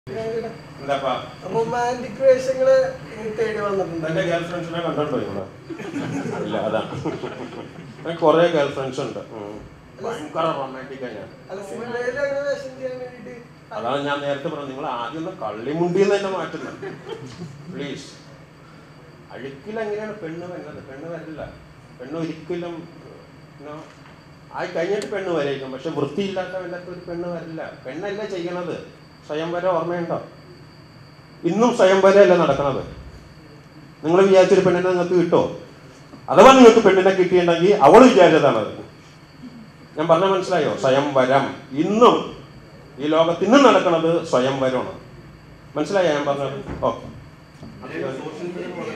എന്താപ്പാ romantic വേഷങ്ങള് തേടി വന്നിട്ടുണ്ട് എന്റെ ഗേൾ ഫ്രണ്ട്സിനെ കണ്ടോ ഇവിടെ ഇല്ല അതാണ് എനിക്ക് കുറേ ഗേൾ ഫ്രണ്ട്സ് ഉണ്ട് ഉം. ഭയങ്കര റൊമാൻറ്റിക്കാ ഞാൻ അല്ല സിനിമയിൽ അങ്ങനെ വേഷം ചെയ്യാൻ വേണ്ടിട്ട് അതാണ് ഞാൻ നേരത്തെ പറഞ്ഞത് നിങ്ങൾ ആദ്യം ഒന്ന് കള്ളിമുണ്ടിയിൽ നിന്ന് തന്നെ മാറ്റുന്നത് പ്ലീസ് അഴുക്കിൽ എങ്ങനെയാണ് പെണ്ണ് വരുന്നത് പെണ്ണ് വരില്ല പെണ്ണ് ഒരിക്കലും you know, ആയി കഴിഞ്ഞിട്ട് പെണ്ണ് വരേക്കും പക്ഷെ വൃത്തിയില്ലാത്ത വല്ലത്ത ഒരു പെണ്ണ് വരില്ല പെണ്ണല്ല ചെയ്യണത് സ്വയംവരം ഓർമ്മയുണ്ടോ ഇന്നും സ്വയംവരമല്ല നടക്കണത് നിങ്ങൾ വിചാരിച്ചൊരു പെണ്ണിനെ നിങ്ങൾക്ക് കിട്ടോ അഥവാ നിങ്ങൾക്ക് പെണ്ണിനെ കിട്ടിയിട്ടുണ്ടെങ്കിൽ അവൾ വിചാരിച്ചതാണത് ഞാൻ പറഞ്ഞ മനസ്സിലായോ സ്വയംവരം ഇന്നും ഈ ലോകത്ത് ഇന്നും നടക്കുന്നത് സ്വയംവരമാണ് മനസ്സിലായോ ഞാൻ പറഞ്ഞത് ഓക്കെ സോഷ്യൽ മീഡിയ വളരെ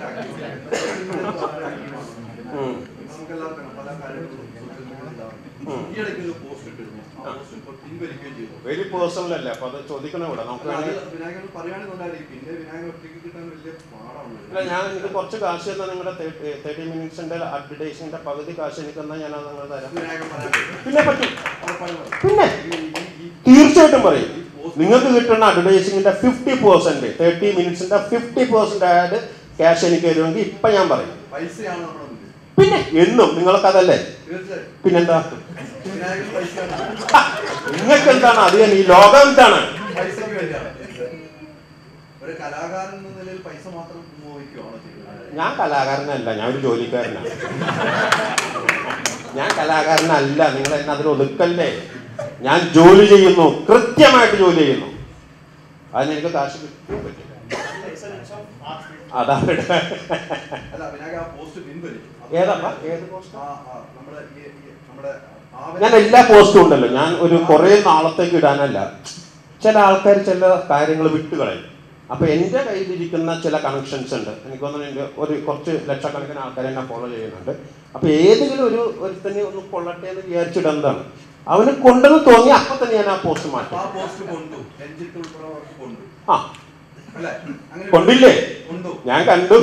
ആക്റ്റീവ് ഉം. നമുക്കെല്ലാവർക്കും പല കാര്യങ്ങളും സോഷ്യൽ മീഡിയയിൽ ഉണ്ടാവും ഉം. ഈ ഇടയ്ക്ക് ഒരു പോസ്റ്റ് ഇട്ടിരുന്നു ആ പോസ്റ്റ് ഇപ്പോൾ പിൻവലിക്കുകയും ചെയ്തു വെരി പേഴ്സണൽ അല്ലേ അപ്പൊ അത് ചോദിക്കണം ഇവിടെ നമുക്ക് അല്ല, അത് വേണമെങ്കിൽ വിനായകൻ പറയുകയാണെന്നുണ്ടായിരിക്കും പിന്നെ വിനായകൻ ഒറ്റയ്ക്ക് കിട്ടാൻ വലിയ അല്ല പാടാണ് ഞാൻ എനിക്ക് കുറച്ച് കാശ് തന്നാൽ നിങ്ങളുടെ തേർട്ടി മിനിറ്റ്സിന്റെ അഡ്വർടൈസിന്റെ പകുതി കാശ് എനിക്ക് തന്നാൽ ഞാൻ അത് നിങ്ങൾ തരാം വിനായകൻ പറയാൻ പിന്നെ പറ്റും ഉറപ്പായും പറയും. പിന്നെ ഈ- ഈ- ഈ തീർച്ചയായിട്ടും പറയും നിങ്ങൾക്ക് കിട്ടുന്ന അഡ്വർടൈസിങ്ങിന്റെ ഫിഫ്റ്റി പെർസെന്റ് തേർട്ടി മിനിറ്റ്സിന്റെ ഫിഫ്റ്റി പെർസെന്റ് ആഡ് ക്യാഷ് എനിക്ക് തരുമെങ്കിൽ ഇപ്പൊ ഞാൻ പറയും പൈസയാണ് നമ്മുടെ മുന്നിൽ പിന്നെ എന്നും നിങ്ങൾക്ക് അതല്ലേ തീർച്ചയായും പിന്നെന്താ വിനായകൻ പൈസയാണ് നിങ്ങൾക്ക് എന്താണ് അത് തന്നെ ഈ ലോകം എന്താണ് പൈസക്ക് വേണ്ടിയാണ് ഒരു കലാകാരൻ എന്ന നിലയിൽ പൈസ മാത്രം ഉപയോഗിക്കുകയാണോ ചെയ്യുന്നത് ഞാൻ കലാകാരനല്ല ഞാൻ ഒരു ജോലിക്കാരനാണ് ഞാൻ കലാകാരനല്ല നിങ്ങൾ എന്നെ അതിൽ ഒതുക്കല്ലേ ഞാൻ ജോലി ചെയ്യുന്നു കൃത്യമായിട്ട് ജോലി ചെയ്യുന്നു അതിന് എനിക്ക് കാശ് കിട്ടിയേ പറ്റില്ല അതാണ് അല്ല വിനായക ആ പോസ്റ്റ് പിൻവലിച്ചു ഏതപ്പാ ഏത് പോസ്റ്റ് ആ ആ നമ്മുടെ ഈ- ഈ നമ്മുടെ ആവ- ഞാൻ എല്ലാ പോസ്റ്റും ഉണ്ടല്ലോ ഞാൻ ഒരു കുറേ നാളത്തേക്ക് ഇടാനല്ല ചില ആൾക്കാർ ചില കാര്യങ്ങൾ വിട്ടുകളയും അപ്പൊ എൻ്റെ കയ്യിലിരിക്കുന്ന ചില കണക്ഷൻസ് ഉണ്ട് എനിക്ക് തോന്നുന്നു എൻ്റെ ഒരു കുറച്ച് ലക്ഷക്കണക്കിന് ആൾക്കാർ എന്നെ ഫോളോ ചെയ്യുന്നുണ്ട് അപ്പൊ ഏതെങ്കിലും ഒരു ഒരുത്തന്നെ ഒന്ന് കൊള്ളട്ടെ എന്ന് വിചാരിച്ചിടുന്നതാണ് അവന് കൊണ്ടെന്ന് തോന്നി അപ്പൊ തന്നെ ഞാൻ ആ പോസ്റ്റ് ആ മാറ്റും പോസ്റ്റ് കൊണ്ടു രഞ്ജിത്ത് ഉൾപ്പെടെ കൊണ്ടു ആ അല്ലേ അങ്ങനെ കൊണ്ടില്ലേ കൊണ്ടു ഞാൻ കണ്ടു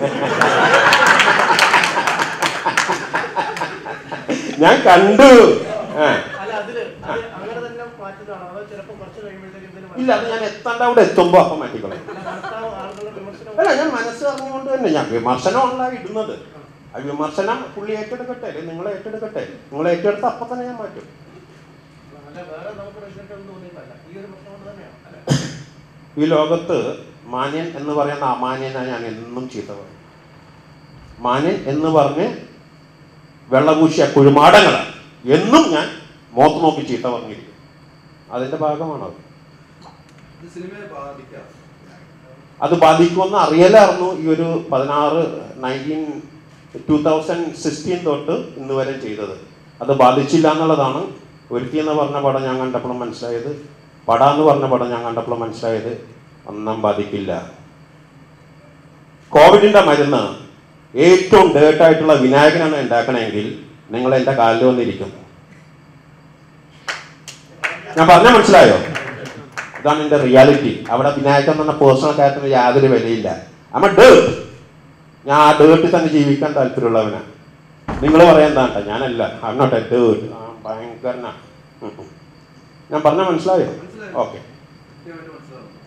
ഞാൻ കണ്ടു ആ അല്ല അതില് അത് അങ്ങനെ തന്നെ മാറ്റുന്നതാണോ അതോ ചിലപ്പോ കുറച്ച് കഴിയുമ്പോഴത്തേക്ക് ഇതിന് ഇല്ല അത് ഞാൻ എത്താണ്ട് അവിടെ എത്തുമ്പോ അപ്പൊ മാറ്റിക്കളയും ഭർത്താവ് ആളുകളുടെ വിമർശനം അല്ല ഞാൻ മനസ്സ് അറിഞ്ഞുകൊണ്ട് തന്നെ ഞാൻ വിമർശനമല്ല ഇടുന്നത് ആ വിമർശനം പുള്ളി ഏറ്റെടുക്കട്ടെ അല്ലെങ്കിൽ നിങ്ങൾ ഏറ്റെടുക്കട്ടെ നിങ്ങൾ ഏറ്റെടുത്ത് അപ്പൊ തന്നെ ഞാൻ മാറ്റും അല്ല വേറെ നമുക്ക് റിസൾട്ട് ഒന്നും തോന്നിയിട്ടല്ല ഈ ഒരു പ്രശ്നം കൊണ്ട് തന്നെയാണ് അല്ലെ ഈ ലോകത്ത് മാന്യൻ എന്ന് പറയുന്ന അമാന്യനാണ് ഞാൻ എന്നും ചീത്ത പറയും മാന്യൻ എന്ന് പറഞ്ഞ് വെള്ളപൂശിയ കുഴിമാടങ്ങളെ എന്നും ഞാൻ മോത്ത് നോക്കി ചീത്ത പറഞ്ഞിരിക്കും അതിന്റെ ഭാഗമാണത് ഇത് സിനിമയെ ബാധിക്കാം അത് ബാധിക്കുമെന്ന് അറിയലായിരുന്നു ഈ ഒരു പതിനാറ് നയൻറ്റീൻ ടൂ തൗസൻഡ് സിക്സ്റ്റീൻ തൊട്ട് ഇന്ന് വരെ ചെയ്തത് അത് ബാധിച്ചില്ല എന്നുള്ളതാണ് ഒരുത്തി എന്ന് പറഞ്ഞ പടം ഞാൻ കണ്ടപ്പോൾ മനസ്സിലായത് പട എന്ന് പറഞ്ഞ പടം ഞാൻ കണ്ടപ്പോൾ മനസ്സിലായത് ഒന്നും ബാധിക്കില്ല കോവിഡിന്റെ മരുന്ന് ഏറ്റവും ഡേർട്ടായിട്ടുള്ള വിനായകനാണ് ഉണ്ടാക്കണമെങ്കിൽ നിങ്ങൾ എൻ്റെ കാലിൽ വന്നിരിക്കും ഞാൻ പറഞ്ഞ മനസ്സിലായോ ഇതാണ് എൻ്റെ റിയാലിറ്റി അവിടെ വിനായകൻ എന്ന് പറഞ്ഞ പേഴ്സണൽ കാര്യത്തിന് യാതൊരു വിലയില്ല അമ്മ ഡേർട്ട് ഞാൻ ആ ഡേർട്ടിൽ തന്നെ ജീവിക്കാൻ താല്പര്യമുള്ളവനാ നിങ്ങൾ പറയാൻ എന്താ ഞാനല്ല ഐ നോട്ട് എ ഡേർട്ട് ആ ഭയങ്കരനാ ഉം ഉം. ഞാൻ പറഞ്ഞ മനസ്സിലായോ മനസ്സിലായി ഓക്കെ കൃത്യമായിട്ട് മനസ്സിലാവും